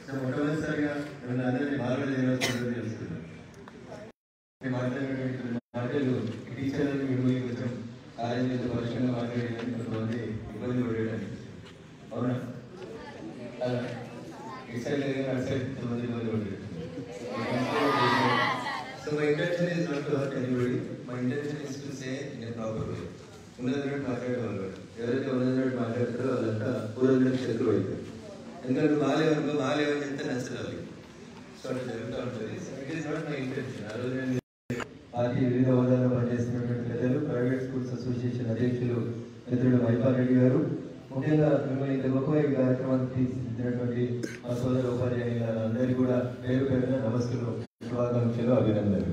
so మొట్టమొదటిసారిగా మిమ్మల్ని అందరినీ బాగా చేయవలసిందని తెలుసుకున్నాను మీ మాట్లాడినటువంటి మాటలు టీచర్లకు మిమ్మల్ని కొంచెం కాలేజీలో వర్షంగా మాట్లాడేదని కొంతమంది ఇబ్బంది పడేయడానికి అవునా అలా ఇటు సైడ్ లేదు కానీ అటు సైడ్ కొంతమంది ఇబ్బంది పడేది so my intention is not to hurt anybody my intention is to say in a proper way ఉన్నదన్నట్టు మాట్లాడేవాళ్ళు ఎవరైతే ఉన్నదన్నట్టు మాట్లాడతారో వాళ్ళంతా పూర్వజులకు శత్రువు అవుతారు ఎందుకంటే బాగాలేవనుకో బాగాలేవని చెప్తే నచ్చదు వాళ్ళకి సో అట్లా జరుగుతూ ఉంటుంది it is not my intention ఆ రోజు నేను పార్టీ వివిధ హోదాలో పనిచేస్తున్నటువంటి పెద్దలు ప్రైవేట్ స్కూల్స్ అసోసియేషన్ అధ్యక్షులు మిత్రుడు మైపాల్ రెడ్డి గారు ముఖ్యంగా మిమ్మల్ని ఇంత గొప్ప ఈ కార్యక్రమానికి తీర్చిదిద్దినటువంటి మా సోదర ఉపాధ్యాయులు అందరికీ కూడా పేరు పేరున నమస్కారం శుభాకాంక్షలు అభినందనలు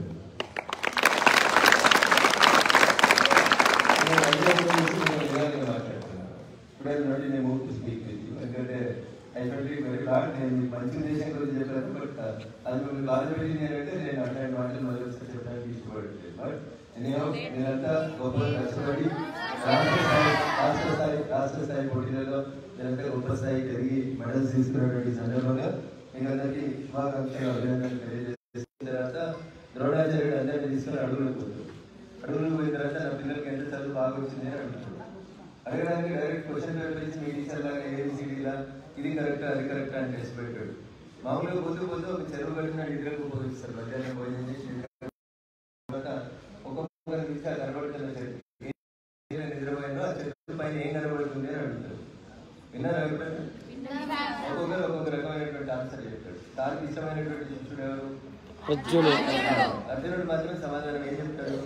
నేను ఐడియా గురించి నేను ఇలాగే మాట్లాడుతున్నాను ఇప్పుడే నుండి నేను move to speak with you ఎందుకంటే ఐ ఫెల్ట్ వెరీ హార్డ్ నేను మీ మంచి ఉద్దేశం గురించి చెప్పాను బట్ అది మిమ్మల్ని బాధపెట్టింది ఏంటంటే నేను అట్లాంటి మాటలు మొదలు చెప్పడానికి ఇష్టపడట్లేదు బట్ ఎనీహౌ మీరంతా గొప్పగా కష్టపడి రాష్ట్ర స్థాయి రాష్ట్ర స్థాయి రాష్ట్ర స్థాయి పోటీలలో మీరంతా గొప్ప స్థాయి జరిగి మెడల్స్ తీసుకున్నటువంటి సందర్భంగా మీకు అందరికీ శుభాకాంక్షలు అభినందనలు తెలియజేసిన తర్వాత ద్రోణాచార్యుడు అందరినీ తీసుకుని అడుగులకు పోతారు అడుగులకు పోయిన తర్వాత నా పిల్లలకి ఎంత చదువు బాగా వచ్చింది అని అడుగుతారు అడగడానికి డైరెక్ట్ క్వశ్చన్ పేపర్ ఇచ్చి మీ టీచర్ లాగా ఏబిసిడీలా ఇది కరెక్ట్ అది కరెక్ట్ అని టెస్ట్ పెట్టాడు మామూలుగా పొద్దు పొద్దు ఒక చెరువు కట్టిన నిద్రకు ఉపయోగిస్తారు మధ్యాహ్నం భోజనం చేసి తర్వాత ఒక్కొక్క నిమిషాలు కనబడుతున్న చెట్టు ఏం నిద్రపోయిందో ఆ చెట్టు పైన ఏం కనబడుతుంది అని అడుగుతారు విన్నారా ఎప్పుడైనా ఒక్కొక్కరు ఒక్కొక్క రకమైనటువంటి ఆన్సర్ చెప్తాడు దానికి ఇష్టమైనటువంటి శిష్యుడు ఎవరు అర్జునుడు మాత్రమే సమాధానం ఏం చెప్తాడు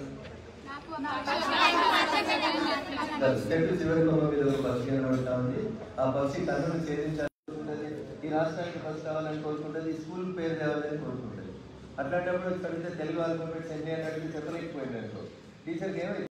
చెట్టు చివరి కొమ్మ మీద ఒక పక్షి కనబడతా ఉంది ఆ పక్షి తనను ఛేదించాలనుకుంటుంది ఈ రాష్ట్రానికి ఫస్ట్ కావాలని కోరుకుంటుంది ఈ స్కూల్ పేరు తేవాలని కోరుకుంటుంది అట్లాంటప్పుడు చదివితే తెలుగు ఆల్ఫాబెట్స్ ఎన్ని అని అడిగి చెప్పలేకపోయింది అనుకో టీచర్కి ఏమైంది